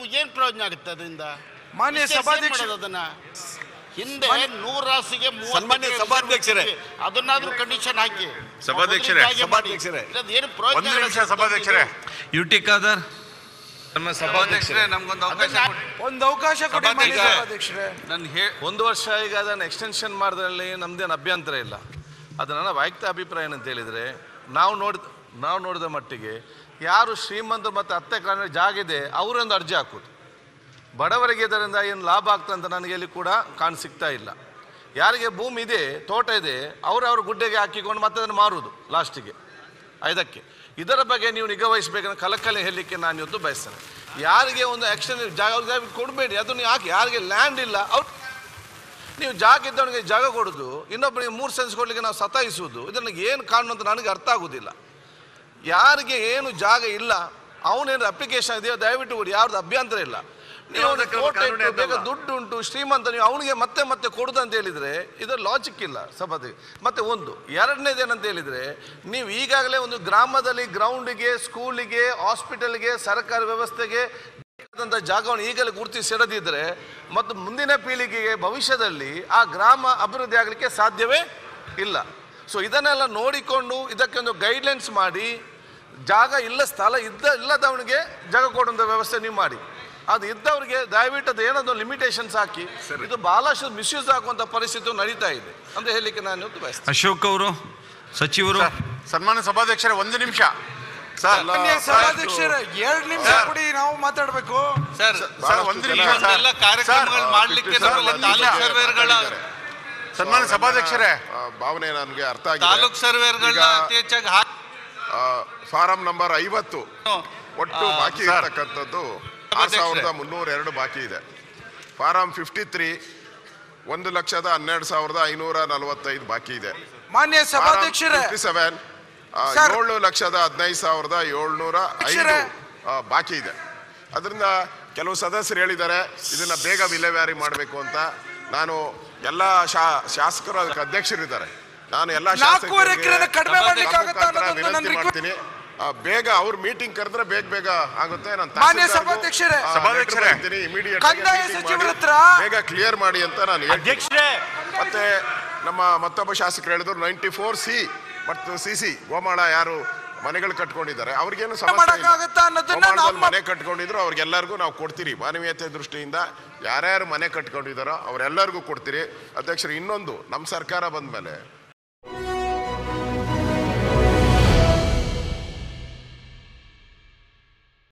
ಏನ್ ಪ್ರಯೋಜನ ಆಗುತ್ತೆ ಅದರಿಂದ ಮಾನ್ಯ ಇಷ್ಟೇ ಸಭಾಧ್ಯಕ್ಷ- ಸೇವ್ ಮಾಡೋದು ಅದನ್ನ ಹಿಂದೆ ನೂರು ರಾಸಿಗೆ ಮೂವತ್ತು ಸನ್ಮಾನ್ಯ ಎಕರೆ ಸಭಾಧ್ಯಕ್ಷರೇ. ಅದನ್ನಾದ್ರೂ ಕಂಡೀಷನ್ ಹಾಕಿ ಸಭಾಧ್ಯಕ್ಷರೇ. ಹಾಗೆ ಮಾಡಿ. ಸಭಾಧ್ಯಕ್ಷರೇ. ಇಲ್ಲದ್ ಏನು ಪ್ರಯೋಜನ ಒಂದು ನಿಮಿಷ ಇಲ್ಲ. ಸಭಾಧ್ಯಕ್ಷರೇ ಯು ಟಿ ಖಾದರ್ ನಮ್ಮ ಸಭಾಧ್ಯಕ್ಷರೇ ನಮ್ಗೊಂದು ಅವಕಾಶ ಅದನ್ನ- ಕೊಡಿ. ಒಂದು ಅವಕಾಶ ಕೊಡಿ ಮಾನ್ಯ ಸಭಾಧ್ಯಕ್ಷ- ಸಭಾಧ್ಯಕ್ಷರೇ ನನ್ ಹೇ ಒಂದು ವರ್ಷ ಈಗ ಅದನ್ನು ಎಕ್ಸ್ಟೆನ್ಷನ್ ಮಾಡೋದ್ರಲ್ಲಿ ನಮ್ದೇನು ಅಭ್ಯಂತರ ಇಲ್ಲ ಅದು ನನ್ನ ವೈಯಕ್ತಿಕ ಅಭಿಪ್ರಾಯ ಏನಂತ ಹೇಳಿದರೆ ನಾವು ನೋಡಿದ ನಾವು ನೋಡಿದ ಮಟ್ಟಿಗೆ ಯಾರು ಶ್ರೀಮಂತರು ಮತ್ತು ಹತ್ತೆ ಕಾರಣ ಜಾಗ ಇದೆ ಅವರೊಂದು ಅರ್ಜಿ ಹಾಕೋದು ಬಡವರಿಗೆ ಇದರಿಂದ ಏನು ಲಾಭ ಆಗ್ತದೆ ಅಂತ ನನಗೆ ಇಲ್ಲಿ ಕೂಡ ಕಾಣ್ ಸಿಗ್ತಾ ಇಲ್ಲ ಯಾರಿಗೆ ಭೂಮಿ ಇದೆ ತೋಟ ಇದೆ ಅವರು ಅವ್ರ ಗುಡ್ಡೆಗೆ ಹಾಕಿಕೊಂಡು ಮತ್ತೆ ಅದನ್ನು ಮಾರುವುದು ಲಾಸ್ಟಿಗೆ ಐದಕ್ಕೆ ಇದರ ಬಗ್ಗೆ ನೀವು ನಿಗಾ ವಹಿಸಬೇಕಂತ ಕಲಕಲೆ ಹೇಳಲಿಕ್ಕೆ ನಾನು ಇವತ್ತು ಬಯಸ್ತೇನೆ ಯಾರಿಗೆ ಒಂದು ಆಕ್ಷನ್ ಜಾಗ ಜಾಗ ಕೊಡಬೇಡಿ ಅದನ್ನು ಯಾಕೆ ಯಾರಿಗೆ ಲ್ಯಾಂಡ್ ಇಲ್ಲ ಅವ್ರು ನೀವು ಜಾಗ ಇದ್ದವನಿಗೆ ಜಾಗ ಕೊಡೋದು ಇನ್ನೊಬ್ಬರಿಗೆ ಮೂರು ಸೆನ್ಸ್ ಕೊಡಲಿಕ್ಕೆ ನಾವು ಸತಾಯಿಸುವುದು ಇದನ್ನು ಏನು ಕಾರಣ ಅಂತ ನನಗೆ ಅರ್ಥ ಆಗೋದಿಲ್ಲ ಯಾರಿಗೆ ಏನು ಜಾಗ ಇಲ್ಲ ಅವನೇನು ಅಪ್ಲಿಕೇಶನ್ ಇದೆಯೋ ದಯವಿಟ್ಟು ಕೊಡಿ ಯಾರ್ದು ಅಭ್ಯಂತರ ಇಲ್ಲ ನೀವು ಅವ್ನಿಗೆ ಕೆಲವು ಕೋಟೆ ಕಾನೂನು ಇಟ್ಟು, ಬೇಗ ಇರ್ತಲ್ಲ. ದುಡ್ಡು ಉಂಟು ಶ್ರೀಮಂತ ನೀವು ಅವನಿಗೆ ಮತ್ತೆ ಮತ್ತೆ ಕೊಡುದು ಅಂತ ಹೇಳಿದ್ರೆ ಇದರ ಲಾಜಿಕ್ ಇಲ್ಲ ಸಭಾದೆ ಮತ್ತೆ ಒಂದು ಎರಡನೇದು ಏನಂತ ಹೇಳಿದ್ರೆ ನೀವು ಈಗಾಗಲೇ ಒಂದು ಗ್ರಾಮದಲ್ಲಿ ಗ್ರೌಂಡಿಗೆ ಸ್ಕೂಲಿಗೆ ಹಾಸ್ಪಿಟಲ್ಗೆ ಸರ್ಕಾರಿ ವ್ಯವಸ್ಥೆಗೆ ಬೇಕಾದಂಥ ಜಾಗವನ್ನು ಈಗಲೇ ಗುರುತಿಸಿ ಎಳೆದಿದ್ರೆ ಮತ್ತು ಮುಂದಿನ ಪೀಳಿಗೆಗೆ ಭವಿಷ್ಯದಲ್ಲಿ ಆ ಗ್ರಾಮ ಅಭಿವೃದ್ಧಿ ಆಗಲಿಕ್ಕೆ ಸಾಧ್ಯವೇ ಇಲ್ಲ ಸೊ ಇದನ್ನೆಲ್ಲ ನೋಡಿಕೊಂಡು ಇದಕ್ಕೆ ಒಂದು ಗೈಡ್ಲೈನ್ಸ್ ಮಾಡಿ ಜಾಗ ಇಲ್ಲ ಸ್ಥಳ ಇದ್ದ ಇಲ್ಲದವನಿಗೆ ಜಾಗ ಕೊಡುವಂಥ ವ್ಯವಸ್ಥೆ ನೀವು ಮಾಡಿ ಅದು ಇದ್ದವರಿಗೆ ದಯವಿಟ್ಟು ಅದು ಏನೋ ಲಿಮಿಟೇಷನ್ಸ್ ಹಾಕಿ ಇದು ಬಹಳಷ್ಟು ಮಿಸ್ಯೂಸ್ ಆಗುವಂಥ ಪರಿಸ್ಥಿತಿ ನಡೀತಾ ಇದೆ ಅಂತ ಹೇಳಲಿಕ್ಕೆ ನಾನು ಇವತ್ತು ಬಯಸ್ತೇನೆ ಅಶೋಕ್ ಅವರು ಸಚಿವರು ಸನ್ಮಾನ್ಯ ಸಭಾಧ್ಯಕ್ಷರೇ ಒಂದು ನಿಮಿಷ ಸರ್ ಮಾನ್ಯ ಸಭಾಧ್ಯಕ್ಷರೇ ಎರಡು ನಿಮಿಷ ಕೊಡಿ ನಾವು ಮಾತಾಡ್ಬೇಕು ಸರ್ ಸರ್ ಒಂದು ನಿಮಿಷ ಸರ್. ಎಲ್ಲ ಕಾರ್ಯಕ್ರಮಗಳು ಮಾಡಲಿಕ್ಕೆ ಸರ್, ನಮ್ಮಲ್ಲಿ ಒಂದು ತಾಲೂಕ್ ನಿಮಿಷ. ಸರ್ವೇರ್ಗಳ ಸನ್ಮಾನ್ಯ ಸಭಾಧ್ಯಕ್ಷರೇ ಆ, ಭಾವನೆ ನನಗೆ ಅರ್ಥ ಆಗಿದೆ ತಾಲೂಕ್ ಸರ್ವೇರ್ಗಳನ್ನ ಈಗ, ಅತಿ ಹೆಚ್ಚಾಗಿ ಹಾಕಿ ಆ, ಫಾರಂ ನಂಬರ್ ಐವತ್ತು ಒಟ್ಟು ಆ, ಬಾಕಿ ಸರ್. ಇರ್ತಕ್ಕಂಥದ್ದು ಆರು ಅಧ್ಯಕ್ಷರೇ. ಸಾವಿರದ ಮುನ್ನೂರ ಎರಡು ಬಾಕಿ ಇದೆ ಫಾರಂ ಫಿಫ್ಟಿ ತ್ರೀ ಒಂದು ಲಕ್ಷದ ಹನ್ನೆರಡು ಸಾವಿರದ ಐನೂರ ನಲವತ್ತೈದು ಬಾಕಿ ಇದೆ ಮಾನ್ಯ ಸಭಾಧ್ಯಕ್ಷರೇ ಫಿಫ್ಟಿ ಸೆವೆನ್ ಸರ್. ಏಳು ಲಕ್ಷದ ಹದಿನೈದು ಸಾವಿರದ ಏಳ್ನೂರ ಐದು ಅಧ್ಯಕ್ಷರೇ. ಆ, ಬಾಕಿ ಇದೆ ಅದರಿಂದ ಕೆಲವು ಸದಸ್ಯರು ಹೇಳಿದ್ದಾರೆ ಇದನ್ನ ಬೇಗ ವಿಲೇವಾರಿ ಮಾಡಬೇಕು ಅಂತ ನಾನು ಎಲ್ಲ ಶಾ ಶಾಸಕರು ಅದಕ್ಕೆ ಅಧ್ಯಕ್ಷರಿದ್ದಾರೆ ನಾನು ಎಲ್ಲ ನಾಲ್ಕೂವರೆ ಶಾಸಕರಿಗೆ ಎಕರೆನ ಕಡಿಮೆ ತಮ್ಮ ಮಾಡ್ಲಿಕ್ಕೆ ಆಗುತ್ತಾ ಮುಖಾಂತರ ಅನ್ನೋದೊಂದು ನನ್ನ ವಿನಂತಿ ರಿಕ್ವೆಸ್ಟ್ ಮಾಡ್ತೀನಿ ಆ, ಬೇಗ ಅವ್ರ ಮೀಟಿಂಗ್ ಕರೆದ್ರೆ ಬೇಗ ಬೇಗ ಆಗುತ್ತೆ ನಾನು ಮಾನ್ಯ ತಹಸೀಲ್ದಾರ್ಗೂ, ಸಭಾಧ್ಯಕ್ಷರೇ. ಆ, ಸಭಾಧ್ಯಕ್ಷರೇ. letter ಬರ್ತೀನಿ, immediate ಆಗಿ ಕಂದಾಯ meeting ಮಾಡಿ ಸಚಿವರ ಹತ್ರ ಬೇಗ ಕ್ಲಿಯರ್ ಮಾಡಿ ಅಂತ ನಾನು ಹೇಳ್ತೀನಿ. ಅಧ್ಯಕ್ಷರೇ ಮತ್ತೆ ನಮ್ಮ ಮತ್ತೊಬ್ಬ ಶಾಸಕರು ಹೇಳಿದ್ರು ನೈಂಟಿ ಫೋರ್ ಸಿ ಮತ್ತು ಸಿ ಸಿ ಗೋಮಾಳ ಯಾರು ಮನೆಗಳು ಕಟ್ಕೊಂಡಿದ್ದಾರೆ ಅವ್ರಿಗೇನು ಸಮಸ್ಯೆ ಇಲ್ಲ. ಮಾಡಕ್ಕಾಗತ್ತಾ ಅನ್ನೋದನ್ನ ಗೋಮಾಳದಲ್ಲಿ ನಮ್ಮ- ಮನೆ ಕಟ್ಕೊಂಡಿದ್ರು ಅವ್ರಿಗೆಲ್ಲರಿಗೂ ನಾವು ಕೊಡ್ತೀರಿ ಮಾನವೀಯತೆ ದೃಷ್ಟಿಯಿಂದ ಯಾರ್ಯಾರು ಮನೆ ಕಟ್ಕೊಂಡಿದ್ದಾರೋ ಅವರೆಲ್ಲರಿಗೂ ಕೊಡ್ತೀರಿ ಅಧ್ಯಕ್ಷರು ಇನ್ನೊಂದು ನಮ್ಮ ಸರ್ಕಾರ ಬಂದ್ಮೇಲೆ